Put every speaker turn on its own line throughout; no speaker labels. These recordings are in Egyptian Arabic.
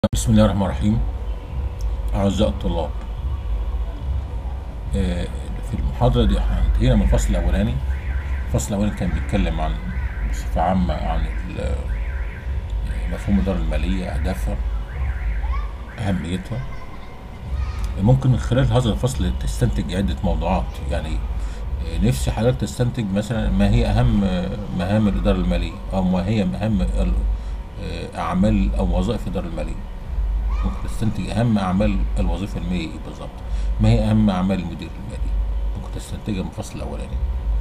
بسم الله الرحمن الرحيم أعزائي الطلاب آه، في المحاضرة دي احنا انتهينا من الفصل الأولاني الفصل الأولاني كان بيتكلم عن بصفة عامة عن ال- مفهوم الإدارة المالية أهدافها أهميتها ممكن من خلال هذا الفصل تستنتج عدة موضوعات يعني آه، نفسي حضرتك تستنتج مثلا ما هي أهم آه، مهام الإدارة المالية أو ما هي أهم ال- آه، أعمال أو وظائف الإدارة المالية ممكن تستنتج أهم أعمال الوظيفة المالية إيه بالظبط ما هي أهم أعمال المدير المالي ممكن تستنتجها من الفصل الأولاني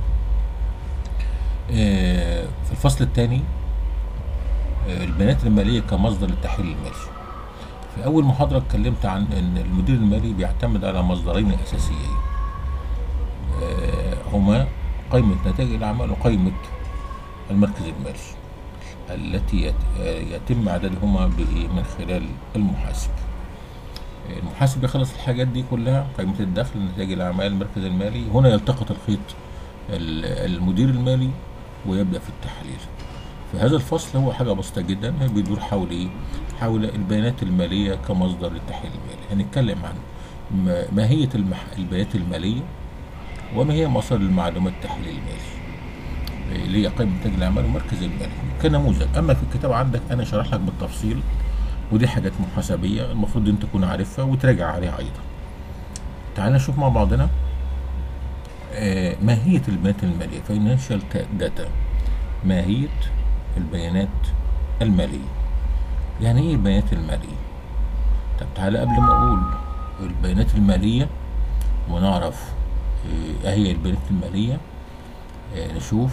آه، في الفصل الثاني البيانات المالية كمصدر للتحليل المالي في أول محاضرة اتكلمت عن أن المدير المالي بيعتمد على مصدرين أساسيين آه، هما قائمة نتائج الأعمال وقائمة المركز المالي التي يت- آه، يتم عددهما بإيه؟ من خلال المحاسب المحاسب يخلص الحاجات دي كلها قائمة الدخل نتائج الأعمال المركز المالي هنا يلتقط الخيط ال- المدير المالي ويبدأ في التحليل في هذا الفصل هو حاجة بسيطة جدا بيدور حول إيه؟ حول البيانات المالية كمصدر للتحليل المالي هنتكلم عن ما- ماهية المح... البيانات المالية وما هي مصادر المعلومات التحليل المالي اللي هي قائمة نتائج الأعمال والمركز المالي كنموذج أما في الكتاب عندك أنا شرح لك بالتفصيل ودي حاجات محاسبية المفروض أنت تكون عارفها وتراجع عليها أيضا تعال نشوف مع بعضنا آه، ماهية البيانات المالية financial data ماهية البيانات المالية يعني ايه البيانات المالية طب تعالى قبل ما اقول البيانات المالية ونعرف آه، ايه هي البيانات المالية آه، نشوف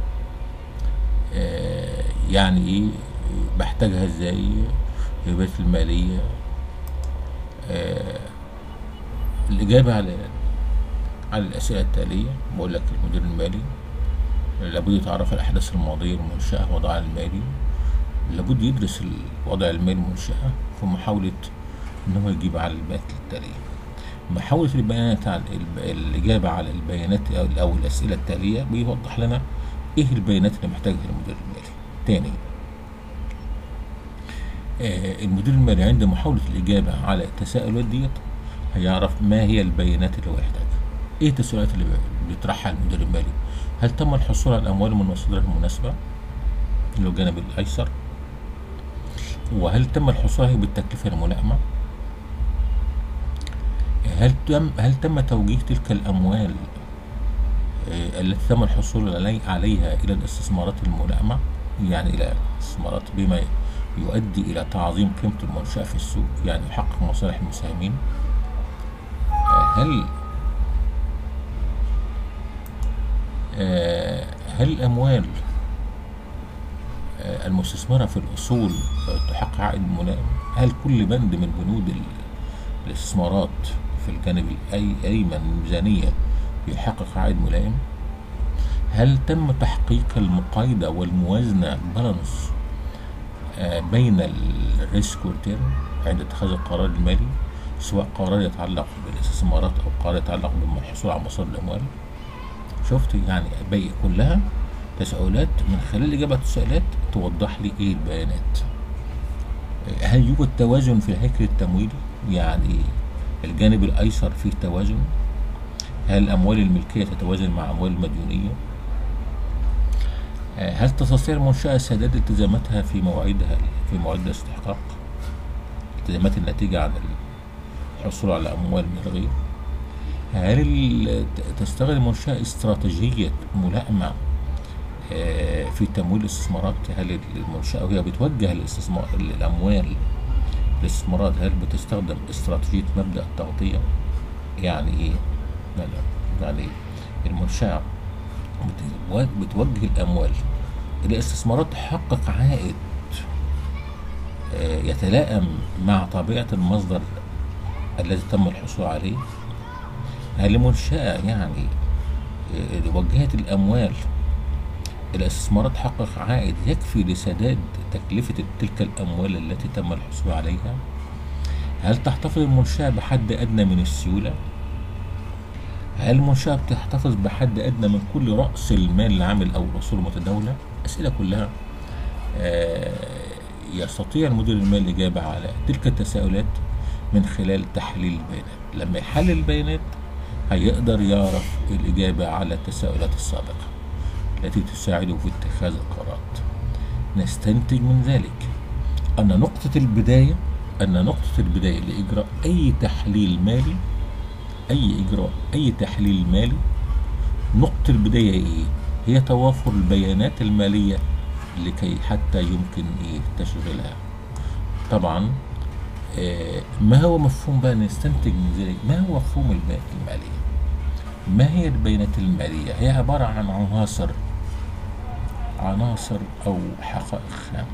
آه، يعني ايه آه، بحتاجها ازاي البيانات المالية آه، الإجابة على على الأسئلة التالية بقول لك المدير المالي لابد يتعرف على الأحداث الماضية المنشأة وضعها المالي لابد يدرس الوضع المالي المنشأة في محاولة إن هو يجيب على البيانات التالية محاولة البيانات على الب- الإجابة على البيانات أو- أو الأسئلة التالية بيوضح لنا إيه البيانات اللي محتاجها المدير المالي تاني آه، المدير المالي عند محاولة الإجابة على التساؤلات ديت هيعرف ما هي البيانات اللي هو يحتاجها ايه التساؤلات اللي بيطرحها المدير المالي هل تم الحصول على الاموال من مصادرها المناسبه اللي هو الجانب الايسر وهل تم الحصول عليها بالتكلفه الملائمه هل تم هل تم توجيه تلك الاموال آه، التي تم الحصول علي عليها الى الاستثمارات الملائمه يعني الى استثمارات بما يؤدي الى تعظيم قيمه المنشاه في السوق يعني يحقق مصالح المساهمين آه، هل آه، هل الأموال آه، المستثمرة في الأصول آه، تحقق عائد ملائم؟ هل كل بند من بنود ال- الاستثمارات في الجانب الأيمن من الميزانية بيحقق عائد ملائم؟ هل تم تحقيق المقايضة والموازنة بالانس آه، بين الريسك والتيرن عند اتخاذ القرار المالي سواء قرار يتعلق بالاستثمارات أو قرار يتعلق بالحصول على مصادر الأموال؟ شفت يعني باقي كلها تساؤلات من خلال إجابة التساؤلات توضح لي إيه البيانات هل يوجد توازن في الهيكل التمويلي يعني الجانب الأيسر فيه توازن هل الأموال الملكية تتوازن مع أموال المديونية آه، هل تستطيع المنشأة سداد التزاماتها في مواعيدها في مواعيد الاستحقاق التزامات الناتجة عن الحصول على أموال من الغير هل ال- تستغل المنشأة استراتيجية ملائمة آه، في تمويل الاستثمارات هل المنشأة وهي بتوجه الاستثمار الأموال الاستثمارات هل بتستخدم استراتيجية مبدأ التغطية يعني إيه؟ لا لا يعني المنشأة بت- بتوجه الأموال إلى استثمارات تحقق عائد آه، يتلائم مع طبيعة المصدر الذي تم الحصول عليه هل المنشأة يعني آه، وجهت الأموال إلى استثمارات تحقق عائد يكفي لسداد تكلفة تلك الأموال التي تم الحصول عليها؟ هل تحتفظ المنشأة بحد أدنى من السيولة؟ هل المنشأة بتحتفظ بحد أدنى من كل رأس المال العامل أو الأصول المتداولة؟ أسئلة كلها آه، يستطيع المدير المالي الإجابة على تلك التساؤلات من خلال تحليل البيانات لما يحلل البيانات هيقدر يعرف الإجابة على التساؤلات السابقة التي تساعده في اتخاذ القرارات نستنتج من ذلك أن نقطة البداية أن نقطة البداية لإجراء أي تحليل مالي أي إجراء أي تحليل مالي نقطة البداية إيه؟ هي توافر البيانات المالية لكي حتى يمكن إيه تشغيلها طبعا آه ما هو مفهوم بقى نستنتج من ذلك ما هو مفهوم البيانات المالية ما هي البيانات المالية هي عبارة عن عناصر عناصر أو حقائق خام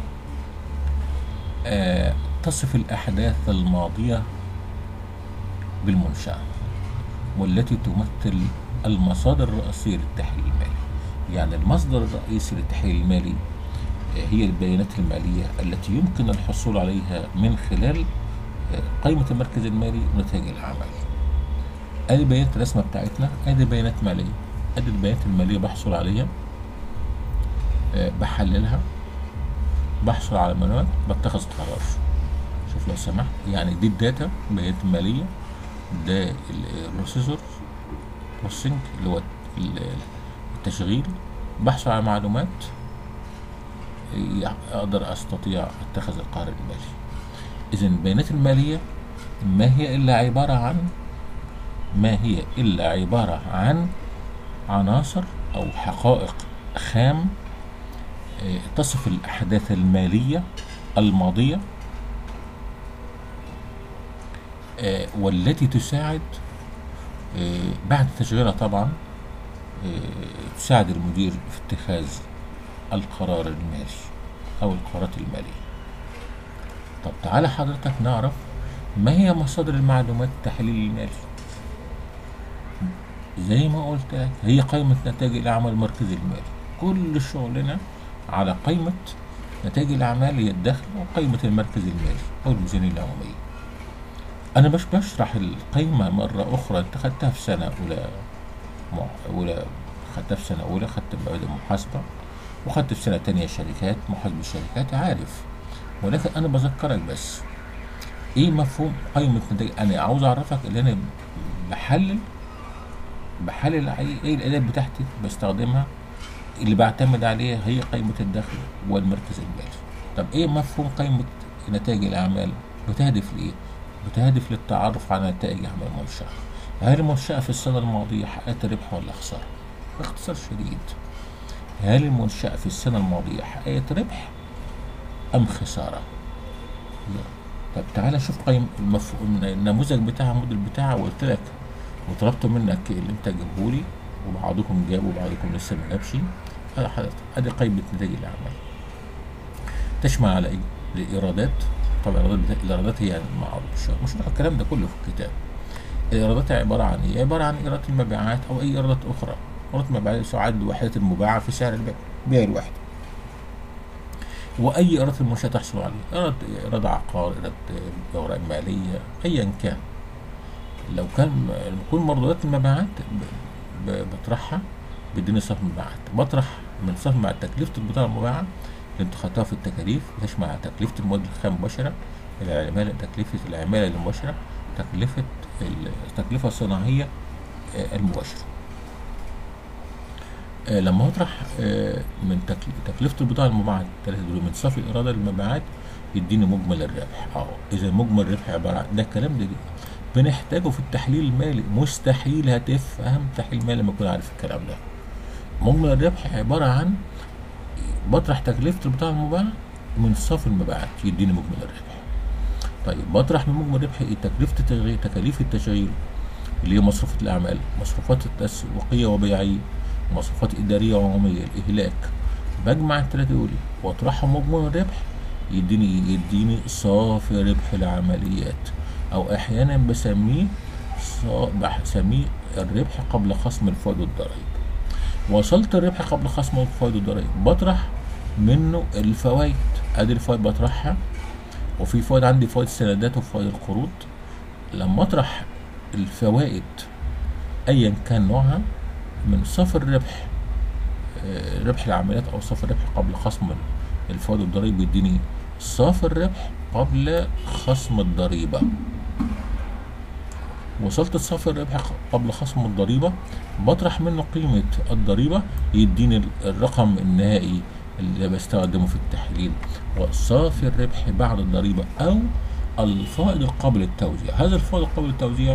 آه تصف الأحداث الماضية بالمنشأة والتي تمثل المصادر الرئيسية للتحليل المالي يعني المصدر الرئيسي للتحليل المالي هي البيانات المالية التي يمكن الحصول عليها من خلال قائمة المركز المالي ونتائج الأعمال ادي بيانات الرسمة بتاعتنا ادي بيانات مالية ادي البيانات المالية بحصل عليها بحللها بحصل على معلومات بتخذ قرار شوف لو سمحت يعني دي الداتا بيانات مالية ده البروسيسور بروسيسنج اللي هو التشغيل بحث على معلومات اقدر استطيع اتخذ القرار المالي اذا البيانات الماليه ما هي الا عباره عن ما هي الا عباره عن عناصر او حقائق خام تصف الاحداث الماليه الماضيه والتي تساعد بعد تشغيلها طبعا تساعد المدير في اتخاذ القرار المالي او القرارات المالية طب تعالى حضرتك نعرف ما هي مصادر المعلومات التحليل المالي زي ما قلت لك هي قائمة نتائج الأعمال المركزي المالي كل شغلنا على قائمة نتائج الأعمال هي الدخل وقائمة المركز المالي أو الميزانية العمومية أنا مش بشرح القائمة مرة أخرى أنت خدتها في سنة أولى أولى خدتها في سنة أولى خدت مبادئ محاسبة وخدت في سنة تانية شركات محاسبة الشركات عارف ولكن أنا بذكرك بس إيه مفهوم قائمة نتائج أنا عاوز أعرفك اللي أنا بحلل بحلل إيه الأداة بتاعتي بستخدمها اللي بعتمد عليها هي قائمة الدخل والمركز المالي طب إيه مفهوم قائمة نتائج الأعمال بتهدف لإيه؟ بتهدف للتعرف على نتائج أعمال المنشأة هل المنشأة في السنة الماضية حققت ربح ولا خسارة؟ باختصار شديد هل المنشأة في السنة الماضية حققت ربح أم خسارة؟ لا طب تعالى شوف قيم المف... النموذج بتاعها الموديل بتاعها وقلت لك وطلبت منك اللي انت جابه لي وبعضكم جاب وبعضكم لسه ما جابش ادي حضرتك ادي قائمة نتائج الأعمال تشمل على ايه؟ الإيرادات طبعا الإيرادات الإيرادات هي معروف مش الكلام ده كله في الكتاب الإيرادات عبارة عن إيه؟ عبارة عن إيرادات المبيعات أو أي إيرادات أخرى إيرادات المبيعات تعد وحدة المباعة في سعر البيع بيع الواحد وأي إيراد المنشأة تحصل عليه إيراد إيراد عقار إيراد أوراق مالية أيا كان لو كان يكون مردودات المبيعات بطرحها بيديني صافي مبيعات بطرح من صافي مع تكلفة البضاعة المباعة اللي انت خدتها في التكاليف تشمل تكلفة المواد الخام مباشرة العمالة تكلفة العمالة المباشرة تكلفة التكلفة الصناعية المباشرة لما اطرح من تكلفة البضاعة المباعة ثلاثة دول من صافي الإرادة للمبيعات يديني مجمل الربح اه إذا مجمل الربح عبارة عن ده الكلام ده, ده بنحتاجه في التحليل المالي مستحيل هتفهم تحليل مالي لما تكون عارف الكلام ده مجمل الربح عبارة عن بطرح تكلفة البضاعة المباعة من صافي المبيعات يديني مجمل الربح طيب بطرح من مجمل الربح ايه تكلفة التشغيل تكاليف التشغيل اللي هي مصروفات الأعمال مصروفات التسويقية وبيعية مصروفات إدارية وعمومية الإهلاك بجمع التلاتة دول وأطرحهم مجمل الربح يديني يديني صافي ربح العمليات أو أحيانا بسميه بسميه الربح قبل خصم الفوائد والضرائب وصلت الربح قبل خصم الفوائد والضرائب بطرح منه الفوائد ادي الفوائد بطرحها وفي فوائد عندي فوائد السندات وفوائد القروض لما اطرح الفوائد ايا كان نوعها من صافي الربح ربح العمليات او صافي الربح قبل خصم الفوائد والضرائب بيديني صافي الربح قبل خصم الضريبة وصلت صافي الربح قبل خصم الضريبة بطرح منه قيمة الضريبة يديني الرقم النهائي اللي بستخدمه في التحليل وصافي الربح بعد الضريبة أو الفائض قبل التوزيع هذا الفائض قبل التوزيع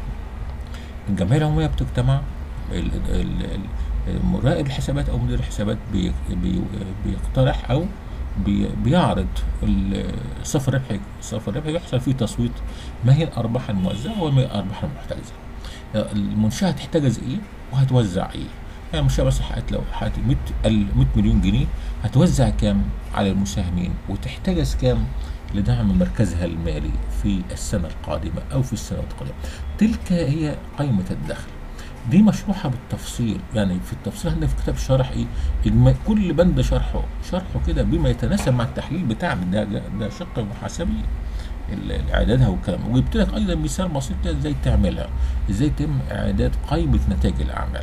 الجمعية العمومية بتجتمع ال- ال- ال- مراقب الحسابات أو مدير الحسابات بي- بي- بيقترح أو بي- بيعرض ال- صافي الربح صافي الربح يحصل فيه تصويت ما هي الأرباح الموزعة وما هي الأرباح المحتجزة المنشأة هتحتجز إيه وهتوزع إيه يعني المنشأة بس حققت لو حققت 100 ال 100 مليون جنيه هتوزع كام على المساهمين وتحتجز كام لدعم مركزها المالي في السنة القادمة أو في السنوات القادمة تلك هي قائمة الدخل دي مشروحة بالتفصيل يعني في التفصيل عندنا في كتاب الشرح ايه الم- كل بند شرحه شرحه كده بما يتناسب مع التحليل بتاعنا ده ده شق محاسبي ال- اعدادها والكلام وجبت لك ايضا مثال بسيط كده ازاي تعملها ازاي يتم اعداد قائمة نتائج الاعمال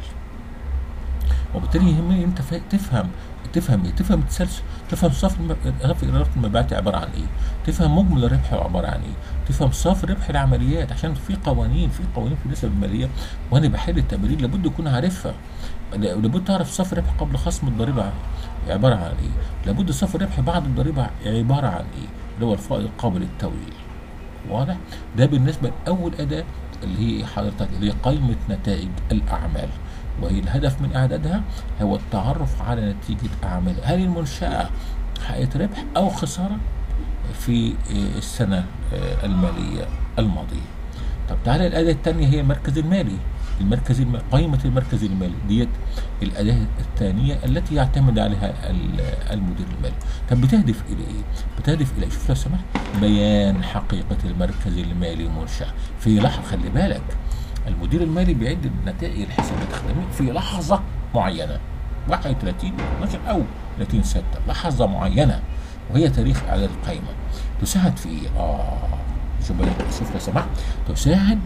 وبالتالي يهمني انت فا- تفهم تفهم ايه تفهم التسلسل تفهم صافي الم- صافي اداره المبيعات عباره عن ايه تفهم مجمل الربح عباره عن ايه تفهم صافي ربح العمليات عشان في قوانين في قوانين في النسب الماليه وانا بحل التبرير لابد اكون عارفها لابد تعرف صافي الربح قبل خصم الضريبه عباره عن ايه لابد صافي الربح بعد الضريبه عباره عن ايه اللي هو الفائض قابل للتوزيع واضح ده بالنسبه لاول اداه اللي هي حضرتك اللي هي قائمه نتائج الاعمال وهي الهدف من اعدادها هو التعرف على نتيجه اعمالها هل المنشاه حققت ربح او خساره في آه، السنه آه، الماليه الماضيه طب تعالى الاداه الثانيه هي المركز المالي المركز المالي قائمه المركز المالي ديت الاداه الثانيه التي يعتمد عليها ال- المدير المالي طب بتهدف الى ايه بتهدف الى شوف لو سمحت بيان حقيقه المركز المالي منشاه في لحظه خلي بالك المدير المالي بيعد نتائج الحسابات الخدميه في لحظه معينه 31 12 او 30 6 لحظه معينه وهي تاريخ اعداد القائمه تساعد في ايه؟ اه شوف بقى- شوف لو سمحت تساعد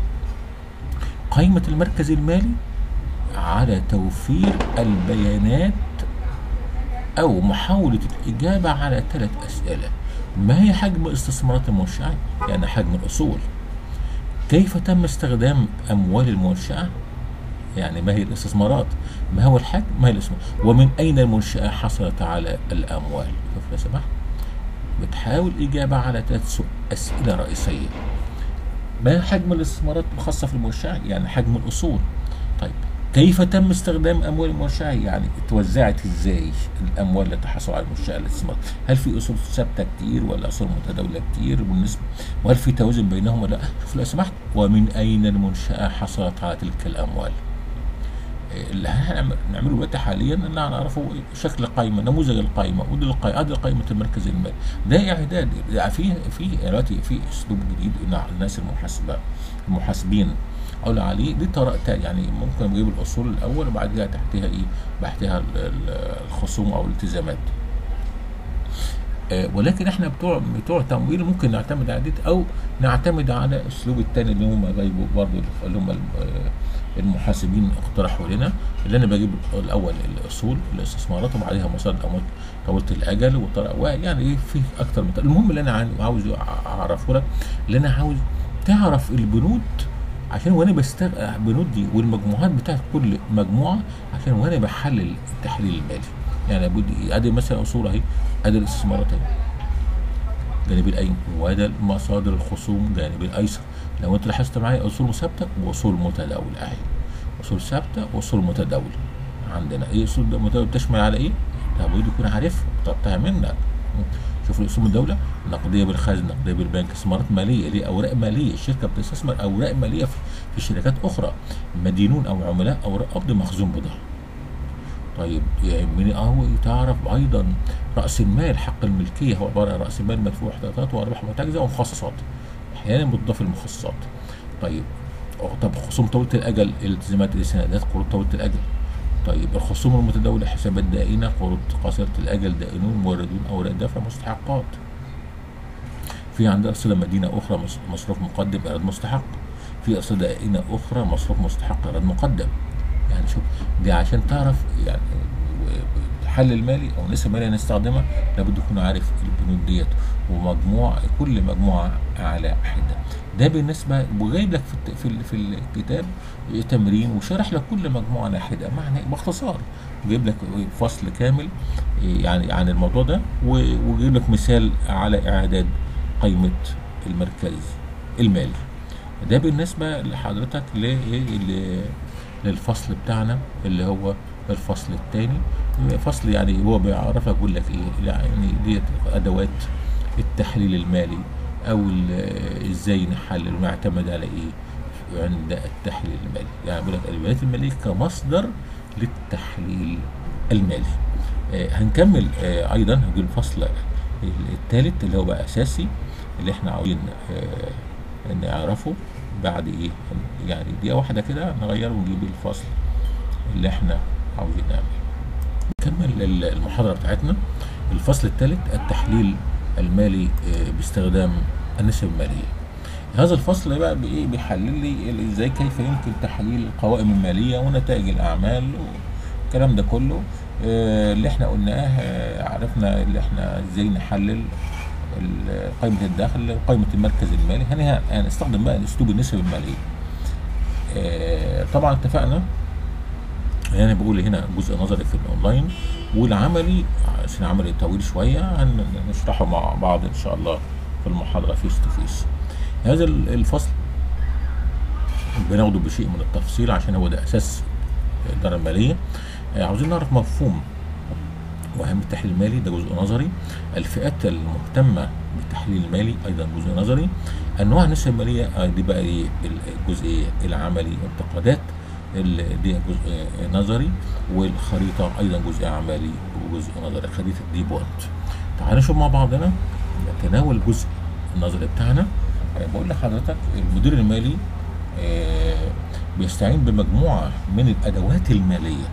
قائمه المركز المالي على توفير البيانات او محاوله الاجابه على ثلاث اسئله ما هي حجم استثمارات المنشاه؟ يعني حجم الاصول كيف تم استخدام اموال المنشاه يعني ما هي الاستثمارات ما هو الحجم ما هي الاستثمارات ومن اين المنشاه حصلت على الاموال شوف لو سمحت بتحاول اجابه على ثلاث اسئله رئيسيه ما حجم الاستثمارات الخاصه في المنشاه يعني حجم الاصول طيب كيف تم استخدام اموال المنشاه يعني اتوزعت ازاي الاموال التي حصل على المنشاه الاستثمار هل في اصول ثابته كتير ولا اصول متداوله كتير بالنسبه وهل في توازن بينهم ولا لا شوف لو سمحت ومن اين المنشاه حصلت على تلك الاموال إيه اللي هنعمل- نعمله دلوقتي حاليا ان نعرفه شكل القائمه نموذج القائمه ودي القائمه هذه قائمه المركز المالي ده اعداد يعني في في دلوقتي في اسلوب جديد ان الناس المحاسبه المحاسبين اقول عليه دي طريقه تانية، يعني ممكن اجيب الاصول الاول وبعد كده تحتها ايه تحتها ال- ال- الخصوم او الالتزامات آه، ولكن احنا بتوع بتوع تمويل ممكن نعتمد على دي او نعتمد على الاسلوب الثاني اللي هم جايبوا برضه اللي هم الم- آه، المحاسبين اقترحوا لنا اللي انا بجيب الاول الاصول الاستثمارات وبعدها مصادر الاموال طولة الاجل وطرق يعني ايه في اكتر من طريقة. المهم اللي انا عن- عاوز اعرفه لك اللي انا عاوز تعرف البنود عشان وانا بستغل البنود دي والمجموعات بتاعت كل مجموعه عشان وانا بحلل التحليل المالي يعني لابد ادي مثلا اصول اهي ادي الاستثمارات اهي جانب الايمن وده مصادر الخصوم جانب الايسر لو انت لاحظت معايا اصول ثابته واصول متداوله اهي اصول ثابته واصول متداوله عندنا ايه اصول متداوله بتشمل على ايه؟ لابد يكون عارفها طلبتها منك شوف الاصول الدوله نقديه بالخزنه نقديه بالبنك استثمارات ماليه ليه اوراق ماليه الشركه بتستثمر اوراق ماليه في في شركات اخرى مدينون او عملاء اوراق قبض مخزون بضاعه طيب يهمني اهو تعرف ايضا راس المال حق الملكيه هو عباره عن راس مال مدفوع احتياطات وارباح متجزئه ومخصصات احيانا بتضاف المخصصات طيب أو طب خصوم طويله الاجل الالتزامات السندات قروض طويله الاجل طيب الخصوم المتداوله حسابات دائنه قروض قصيره الاجل دائنون موردون اوراق دفع مستحقات في عندنا أرصدة مدينة أخرى مص- مصروف مقدم إيراد مستحق في أرصدة دائنة أخرى مصروف مستحق إيراد مقدم يعني شوف دي عشان تعرف يعني و- الحل المالي او النسب الماليه نستخدمها لابد يكون عارف البنود ديت ومجموع كل مجموعه على حده ده بالنسبه وجايب لك في الت- في ال- في الكتاب تمرين وشرح لك كل مجموعه على حده معنى باختصار جايب لك فصل كامل يعني عن الموضوع ده و- وجايب لك مثال على اعداد قائمه المركز المالي ده بالنسبه لحضرتك ل- ل- للفصل بتاعنا اللي هو الفصل الثاني فصل يعني هو بيعرفك يقول لك ايه يعني ديت ادوات التحليل المالي او ال- ازاي نحلل ونعتمد على ايه عند التحليل المالي يعني بيقول لك البيانات الماليه كمصدر للتحليل المالي آه هنكمل آه ايضا هنجي الفصل الثالث اللي هو بقى اساسي اللي احنا عاوزين آه نعرفه بعد ايه يعني دقيقه واحده كده نغيره ونجيب الفصل اللي احنا عاوزين نعمله نكمل ال- المحاضرة بتاعتنا الفصل الثالث التحليل المالي آه، باستخدام النسب المالية هذا الفصل بقى بإيه بيحلل لي ال- ازاي كيف يمكن تحليل القوائم المالية ونتائج الأعمال والكلام ده كله آه، اللي احنا قلناه آه، عرفنا اللي احنا ازاي نحلل ال- قائمة الدخل وقائمة المركز المالي هن- هنستخدم بقى اسلوب النسب المالية آه، طبعا اتفقنا يعني بقول هنا جزء نظري في الاونلاين والعملي عشان عملي طويل شويه هنشرحه مع بعض ان شاء الله في المحاضره فيس تو فيس هذا ال- الفصل بناخده بشيء من التفصيل عشان هو ده اساس الاداره الماليه آه، عاوزين نعرف مفهوم واهم التحليل المالي ده جزء نظري الفئات المهتمه بالتحليل المالي ايضا جزء نظري انواع النسب الماليه آه، دي بقى ايه الجزء العملي انتقادات ال- دي جزء نظري والخريطه ايضا جزء عملي وجزء نظري خريطه دي بوينت تعالوا نشوف مع بعضنا نتناول الجزء النظري بتاعنا آه، بقول لحضرتك المدير المالي آه، بيستعين بمجموعه من الادوات الماليه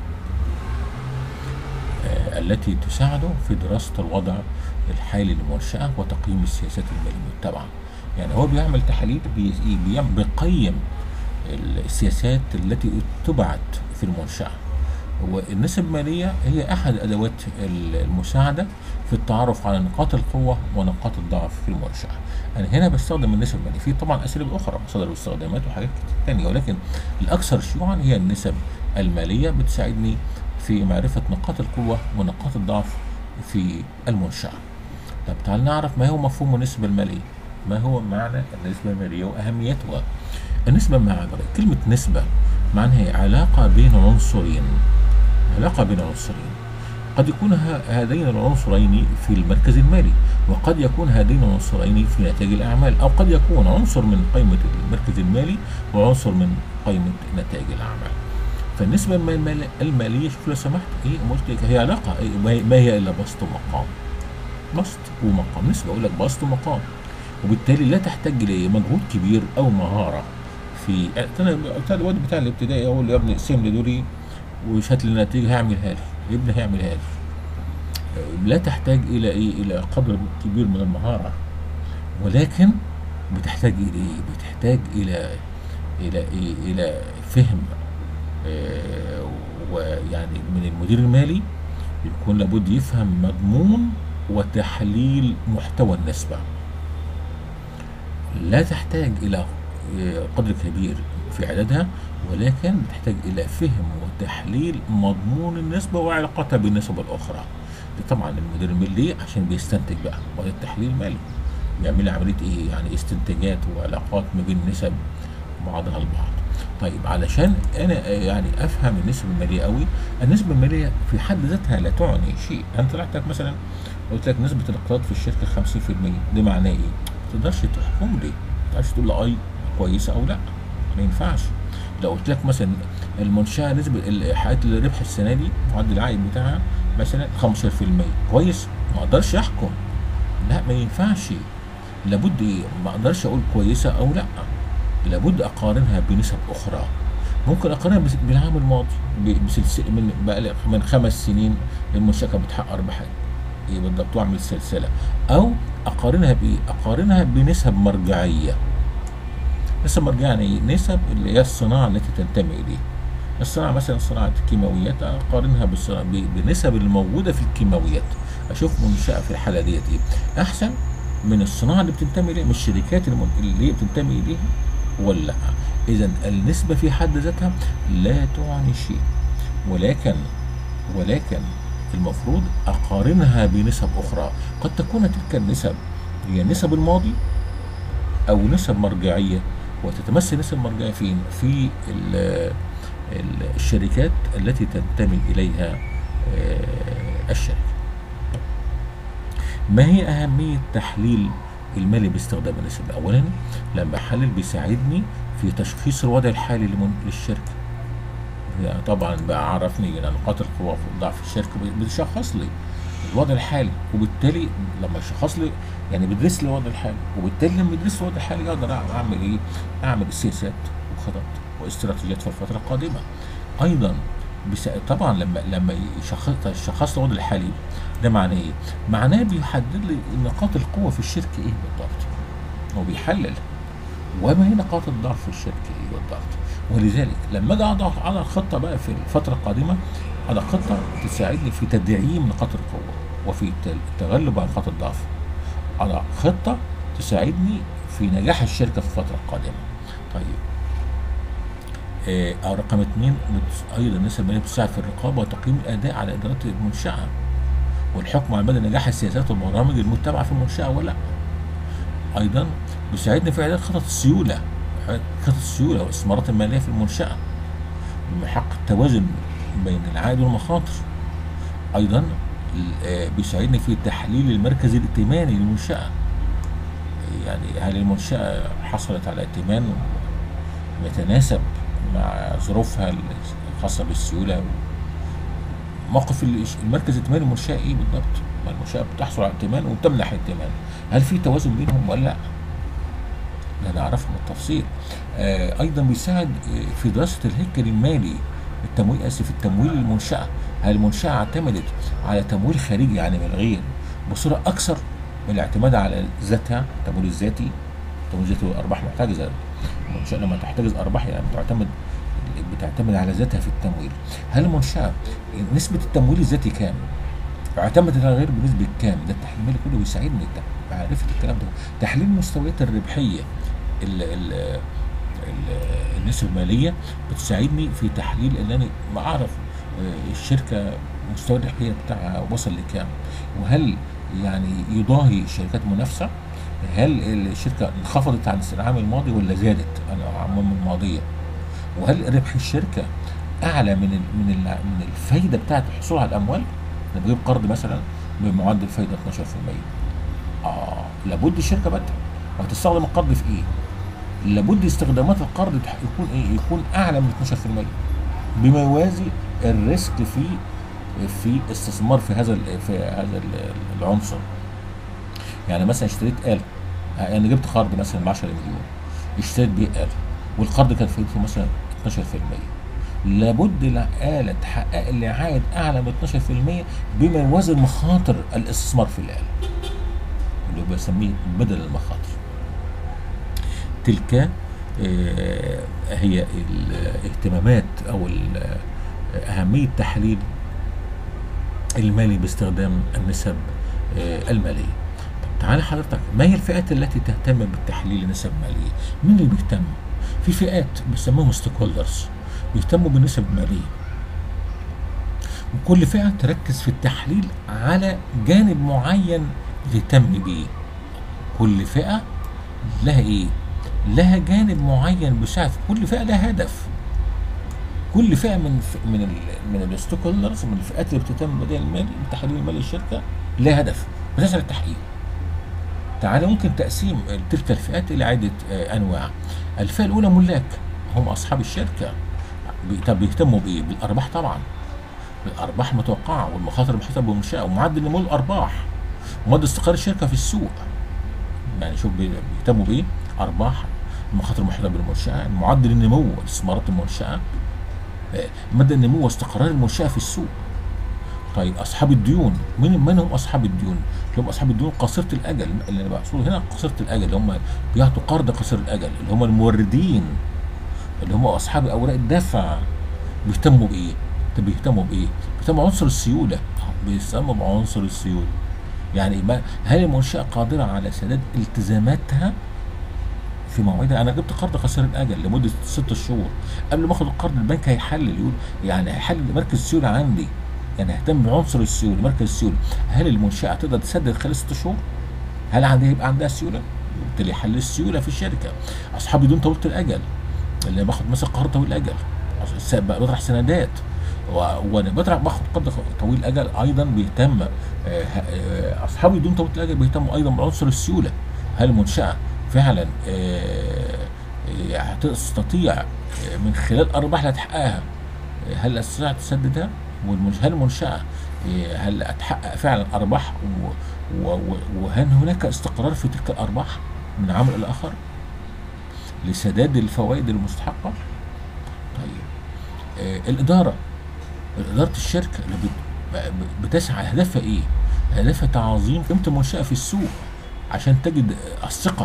آه، التي تساعده في دراسة الوضع الحالي للمنشأة وتقييم السياسات المالية المتبعة يعني هو بيعمل تحاليل بي- بيعمل- بيقيم السياسات التي اتبعت في المنشأة والنسب المالية هي أحد أدوات ال- المساعدة في التعرف على نقاط القوة ونقاط الضعف في المنشأة أنا هنا بستخدم النسب المالية في طبعا أساليب أخرى مصادر واستخدامات وحاجات كتير تانية ولكن الأكثر شيوعا هي النسب المالية بتساعدني في معرفة نقاط القوة ونقاط الضعف في المنشأة طب تعال نعرف ما هو مفهوم النسبة المالية ما هو معنى النسبة المالية وأهميتها النسبة مع كلمة نسبة معناها هي علاقة بين عنصرين علاقة بين عنصرين قد يكون ه- هذين العنصرين في المركز المالي وقد يكون هذين العنصرين في نتائج الأعمال أو قد يكون عنصر من قائمة المركز المالي وعنصر من قائمة نتائج الأعمال فالنسبة الم- المال- المالية شوف لو سمحت إيه قلت لك هي علاقة إيه ما هي- ما هي إلا بسط ومقام بسط ومقام نسبة أقول لك بسط ومقام وبالتالي لا تحتاج لمجهود كبير أو مهارة في أنا قلت الواد بتاع الابتدائي أقول له يا ابني اقسم لي دوري وشات لي النتيجة هعملها لي ابني هيعملها لي لا تحتاج إلى إيه إلى قدر كبير من المهارة ولكن بتحتاج إلى إيه؟ بتحتاج إلى إلى إيه؟ إلى فهم آه، ويعني من المدير المالي يكون لابد يفهم مضمون وتحليل محتوى النسبة لا تحتاج إلى آه، قدر كبير في عددها ولكن تحتاج إلى فهم وتحليل مضمون النسبة وعلاقتها بالنسب الأخرى دي طبعا المدير المالي ليه؟ عشان بيستنتج بقى وهذا التحليل المالي بيعمل عملية إيه يعني استنتاجات وعلاقات ما بين النسب بعضها البعض طيب علشان انا آه، يعني افهم النسبه الماليه قوي النسبه الماليه في حد ذاتها لا تعني شيء انت طلعت لك مثلا قلت لك نسبه الاقتراض في الشركه 50% ده معناه ايه؟ ما تقدرش تحكم لي ما تقدرش تقول لي اي كويسه او لا ما ينفعش لو قلت لك مثلا المنشاه نسبه ال- حققت الربح السنه دي معدل العائد بتاعها مثلا 15% كويس ما اقدرش احكم لا ما ينفعش لابد ايه ما اقدرش اقول كويسه او لا لابد اقارنها بنسب اخرى ممكن اقارنها بس- بالعام الماضي ب- بسلسله من بقى من خمس سنين المنشاه كانت بتحقق ارباح ايه بالضبط واعمل سلسله او اقارنها بايه؟ اقارنها بنسب مرجعيه نسب مرجعيه يعني إيه؟ نسب اللي هي الصناعه التي تنتمي اليه الصناعه مثلا صناعه الكيماويات اقارنها بالصناعة ب- بنسب الموجوده في الكيماويات اشوف منشاه في الحاله ديت ايه احسن من الصناعه اللي بتنتمي اليها من الشركات المن- اللي هي بتنتمي اليها ولا لا اذا النسبه في حد ذاتها لا تعني شيء ولكن ولكن المفروض اقارنها بنسب اخرى قد تكون تلك النسب هي نسب الماضي او نسب مرجعيه وتتمثل نسب المرجعيه فين في ال- ال- الشركات التي تنتمي اليها آه، الشركه ما هي اهميه تحليل المالي باستخدام النسب اولا لما احلل بيساعدني في تشخيص الوضع الحالي لمن- للشركه يعني طبعا بقى عرفني نقاط القوة والضعف في الشركة بيشخص لي الوضع الحالي وبالتالي لما يشخص لي يعني بيدرس لي الوضع الحالي وبالتالي لما يدرس لي الوضع الحالي اقدر اعمل ايه؟ اعمل سياسات وخطط واستراتيجيات في الفترة القادمة. ايضا بس طبعا لما لما يشخص يشخص لي الوضع الحالي ده معناه ايه؟ معناه بيحدد لي نقاط القوة في الشركة ايه بالضبط. هو بيحلل وما هي نقاط الضعف في الشركه ايه بالضبط ولذلك لما اجي اضع على الخطه بقى في الفتره القادمه على خطه تساعدني في تدعيم نقاط القوه وفي الت- التغلب على نقاط الضعف على خطه تساعدني في نجاح الشركه في الفتره القادمه طيب آه أو رقم اثنين بتس- ايضا النسب الماليه بتساعد في الرقابه وتقييم الاداء على ادارات المنشاه والحكم على مدى نجاح السياسات والبرامج المتبعه في المنشاه ولا لا ايضا بيساعدني في اعداد خطط السيوله خطط السيوله والاستثمارات الماليه في المنشاه بحق التوازن بين العائد والمخاطر ايضا ال- آه، بيساعدني في تحليل المركز الائتماني للمنشاه يعني هل المنشاه حصلت على ائتمان يتناسب مع ظروفها الخاصه بالسيوله موقف ال- المركز الائتماني للمنشاه ايه بالضبط؟ ما المنشاه بتحصل على ائتمان وبتمنح ائتمان هل في توازن بينهم ولا لا؟ لا نعرفها بالتفصيل آه ايضا بيساعد آه، في دراسه الهيكل المالي التمويل اسف التمويل للمنشاه هل المنشاه اعتمدت على تمويل خارجي يعني من الغير بصوره اكثر من الاعتماد على ذاتها التمويل الذاتي التمويل الذاتي والارباح محتجزه المنشاه لما تحتجز ارباح يعني بتعتمد بتعتمد على ذاتها في التمويل هل المنشاه نسبه التمويل الذاتي كام اعتمدت على الغير بنسبه كام ده التحليل المالي كله بيساعدني ده معرفه الكلام ده تحليل مستويات الربحيه ال ال ال النسب الماليه بتساعدني في تحليل ان انا بعرف آه، الشركه مستوى الربحيه بتاعها وصل لكام وهل يعني يضاهي شركات منافسه هل الشركه انخفضت عن العام الماضي ولا زادت عن الاعوام الماضيه وهل ربح الشركه اعلى من ال من ال من الفايده بتاعت الحصول على الاموال انا بجيب قرض مثلا بمعدل فايده 12% اه لابد الشركه بقى وهتستخدم القرض في ايه؟ لابد استخدامات القرض تح- يكون ايه؟ يكون اعلى من 12% بما يوازي الريسك في في استثمار في هذا ال- في هذا ال- العنصر. يعني مثلا اشتريت آلة انا جبت قرض مثلا ب 10 مليون اشتريت بيه آلة والقرض كان فايدته مثلا 12% لابد الآلة تحقق لي عائد أعلى من 12% بما يوازي مخاطر الاستثمار في الآلة اللي هو بسميه بدل المخاطر تلك آه، هي الاهتمامات او ال- اهميه تحليل المالي باستخدام النسب آه، الماليه طب تعالى حضرتك ما هي الفئات التي تهتم بالتحليل النسب الماليه مين اللي بيهتم في فئات بيسموهم ستيك هولدرز بيهتموا بالنسب الماليه وكل فئه تركز في التحليل على جانب معين تهتم بيه كل فئه لها ايه لها جانب معين بيساعد كل فئه لها هدف كل فئه من ف... من ال... من الستوك هولدرز من الفئات اللي بتهتم بالاداء المالي بتحليل المالي للشركه لها هدف بتسعى للتحقيق تعالى ممكن تقسيم تلك الفئات الى عده آه، انواع الفئه الاولى ملاك هم اصحاب الشركه بي- طب بيهتموا بايه بالارباح طبعا بالارباح المتوقعه والمخاطر المحيطه بالمنشاه ومعدل نمو الارباح ومدى استقرار الشركه في السوق يعني شوف بي- بيهتموا بايه ارباح المخاطر المحيطه بالمنشاه معدل النمو استثمارات المنشاه آه، مدى النمو واستقرار المنشاه في السوق طيب اصحاب الديون مين من هم اصحاب الديون؟ اللي هم اصحاب الديون قصيره الاجل اللي انا بقصده هنا قصيره الاجل اللي هم بيعطوا قرض قصير الاجل اللي هم الموردين اللي هم اصحاب اوراق الدفع بيهتموا بايه؟ طب بيهتموا بايه؟ بيهتموا بعنصر السيوله بيهتموا بعنصر السيوله يعني ما هل المنشاه قادره على سداد التزاماتها في موعدها انا جبت قرض قصير الاجل لمده ست شهور قبل ما اخد القرض البنك هيحلل يقول يعني هيحلل مركز السيوله عندي يعني اهتم بعنصر السيوله مركز السيوله هل المنشاه تقدر تسدد خلال ست شهور؟ هل عندها يبقى عندها سيوله؟ بالتالي حل السيوله في الشركه اصحابي دون طويله الاجل اللي باخد مثلا قرض طويل الاجل س- بطرح سندات و- وانا بطرح باخد قرض طويل الاجل ايضا بيهتم آه، آه، اصحابي دون طويله الاجل بيهتموا ايضا بعنصر السيوله هل المنشاه فعلا آه، آه، هتستطيع آه، من خلال الارباح اللي هتحققها آه، هل تستطيع تسددها؟ والمنشاه هل المنشاه آه، هل هتحقق فعلا ارباح و- و- و- وهل هناك استقرار في تلك الارباح من عام الى اخر لسداد الفوائد المستحقه؟ طيب آه الاداره اداره الشركه اللي بت- ب- بتسعى هدفها ايه؟ هدفها تعظيم قيمه المنشاه في السوق عشان تجد آه، الثقه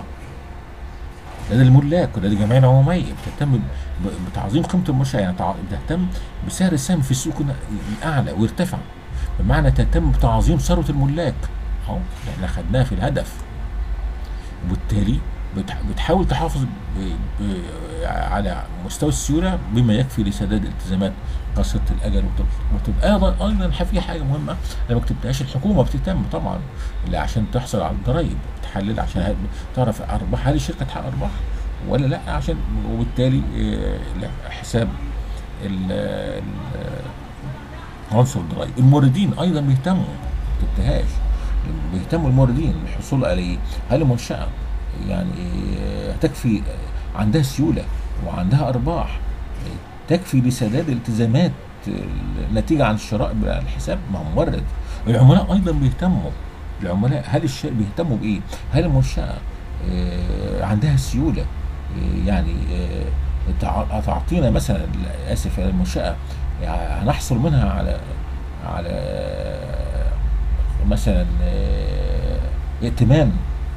لدى الملاك ولدى الجمعيه العموميه بتهتم ب- بتعظيم قيمه المنشاه يعني تع- بتهتم بسعر السهم في السوق يكون اعلى ويرتفع بمعنى تهتم بتعظيم ثروه الملاك اهو اللي احنا خدناها في الهدف وبالتالي بتح- بتحاول تحافظ ب... ب... على مستوى السيوله بما يكفي لسداد التزامات قصيره الاجل وت- وتبقى ايضا ايضا في حاجه مهمه انا ما كتبتهاش الحكومه بتهتم طبعا اللي عشان تحصل على الضرايب بتحلل عشان ه- تعرف ارباح هل الشركه تحقق ارباح ولا لا عشان وبالتالي آه، لا، حساب ال- ال- عنصر الضرايب الموردين ايضا بيهتموا ما كتبتهاش بيهتموا الموردين بالحصول على ايه؟ هل المنشاه يعني آه، تكفي آه، عندها سيوله وعندها ارباح آه، تكفي لسداد التزامات آه، الناتجه عن الشراء على الحساب ما هو مورد العملاء ايضا بيهتموا العملاء هل الشيء بيهتموا بايه؟ هل المنشاه آه، عندها سيوله آه، يعني آه، تع- تعطينا مثلا اسف المنشاه يعني هنحصل منها على على آه، مثلا آه، ائتمان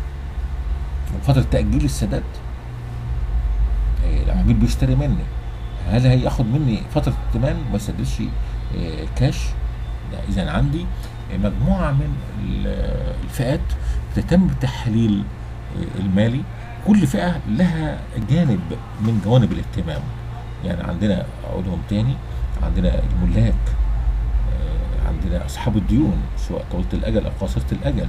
فترة تأجيل السداد آه، العميل بيشتري مني هل هياخد مني فترة ائتمان ما يسددش آه، كاش لا إذا عندي مجموعة من ال- الفئات تتم التحليل آه، المالي كل فئة لها جانب من جوانب الاهتمام يعني عندنا أقولهم تاني عندنا الملاك آه، عندنا أصحاب الديون سواء طويلة الأجل أو قصيرة الأجل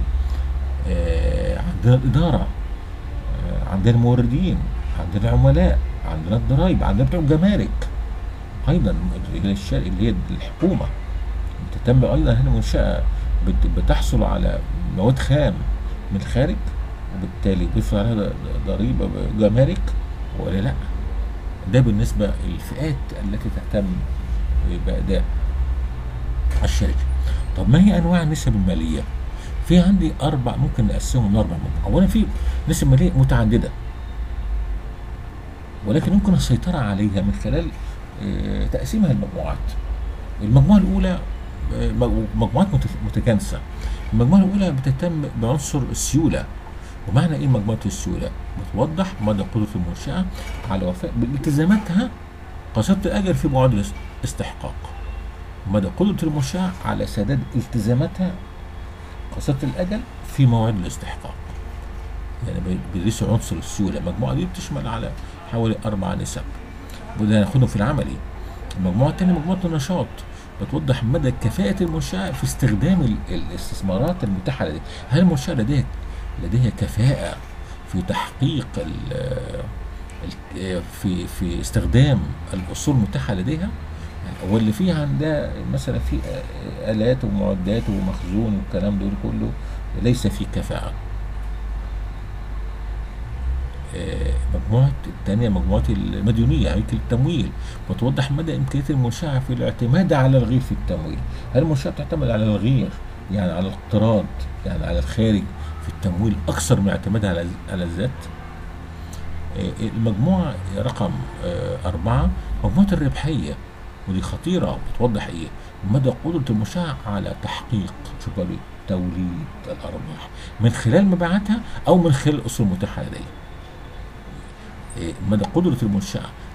آه، عندنا الإدارة آه، عندنا الموردين عندنا العملاء عندنا الضرايب عندنا بتوع الجمارك ايضا اللي هي الشر- اللي هي الحكومه بتهتم ايضا هنا منشاه بت- بتحصل على مواد خام من الخارج وبالتالي بيفرض عليها ض- ضريبه جمارك ولا لا ده بالنسبه للفئات التي تهتم باداء الشركه طب ما هي انواع النسب الماليه في عندي اربع ممكن نقسمهم لاربع مجموعات اولا في نسب ماليه متعدده ولكن يمكن السيطره عليها من خلال آه، تقسيمها لمجموعات المجموعه الاولى آه، مج- مجموعات مت- متجانسه المجموعه الاولى بتهتم بعنصر السيوله ومعنى ايه مجموعه السيوله بتوضح مدى قدره المنشاه على الوفاء بالتزاماتها قصيره الاجل في موعد الاستحقاق مدى قدره المنشاه على سداد التزاماتها قصيره الاجل في موعد الاستحقاق يعني بي- بيدرسوا عنصر السيوله المجموعه دي بتشمل على حوالي اربع نسب وده هناخدهم في العملي المجموعه الثانيه مجموعه النشاط بتوضح مدى كفاءة المنشأة في استخدام ال- الاستثمارات المتاحة لديها هل المنشأة لديها لديها كفاءة في تحقيق ال- ال- في في استخدام الأصول المتاحة لديها واللي فيها عندها مثلا في آلات ومعدات ومخزون والكلام دول كله ليس فيه كفاءة آه، مجموعة الثانية مجموعة المديونية هيكل التمويل وتوضح مدى إمكانية المنشأة في الاعتماد على الغير في التمويل هل المنشأة تعتمد على الغير يعني على الاقتراض يعني على الخارج في التمويل أكثر من اعتمادها على على الذات آه، المجموعة رقم آه، أربعة مجموعة الربحية ودي خطيرة بتوضح إيه مدى قدرة المنشأة على تحقيق شوف بقى إيه؟ توليد الأرباح من خلال مبيعاتها أو من خلال الأصول المتاحة لديها إيه، مدى قدرة المنشأة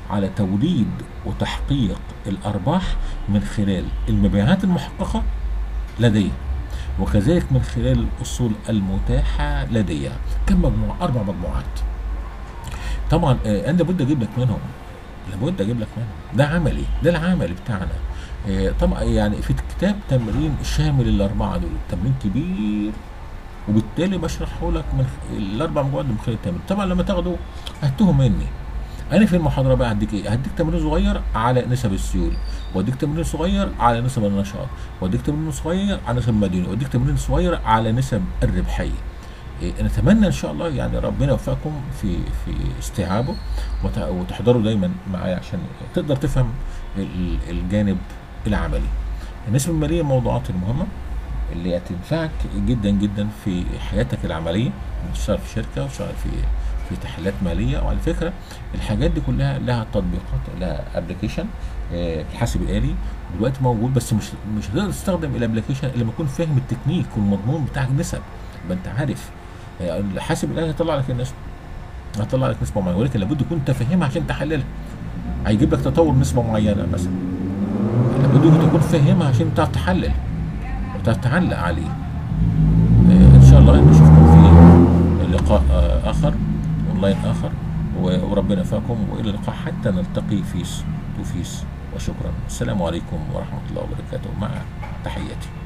على توليد وتحقيق الارباح من خلال المبيعات المحققه لدي وكذلك من خلال الاصول المتاحه لدي كم مجموعه اربع مجموعات طبعا آه، انا لابد اجيب لك منهم لابد اجيب لك منهم ده عملي ده العملي بتاعنا آه، طبعا يعني في الكتاب تمرين شامل الاربعه دول تمرين كبير وبالتالي بشرحه لك من خ- الاربع مجموعات من خلال التمرين طبعا لما تاخده هتوه مني انا في المحاضره بقى هديك ايه هديك تمرين صغير على نسب السيوله واديك تمرين صغير على نسب النشاط واديك تمرين صغير على نسب المدينه واديك تمرين صغير على نسب الربحيه إيه، نتمنى ان شاء الله يعني ربنا يوفقكم في في استيعابه وت- وتحضروا دايما معايا عشان تقدر تفهم ال- الجانب العملي النسبة المالية من الموضوعات المهمة اللي هتنفعك جدا جدا في حياتك العملية تشتغل في شركة وتشتغل في في تحليلات مالية وعلى فكرة الحاجات دي كلها لها تطبيقات لها ابلكيشن الحاسب الآلي دلوقتي موجود بس مش مش هتقدر تستخدم الابلكيشن الا لما تكون فاهم التكنيك والمضمون بتاع النسب يبقى انت عارف آه، الحاسب الآلي هيطلع لك النسبة هيطلع لك نسبة معينة ولكن لابد تكون انت فاهمها عشان تحللها هيجيب لك تطور نسبة معينة مثلا لابد انت تكون فاهمها عشان تعرف تحلل وتعرف تعلق عليه آه، ان شاء الله نشوفكم في لقاء آه، اخر اونلاين اخر و- وربنا يوفقكم والى اللقاء حتى نلتقي فيس تو فيس وشكرا السلام عليكم ورحمه الله وبركاته مع تحياتي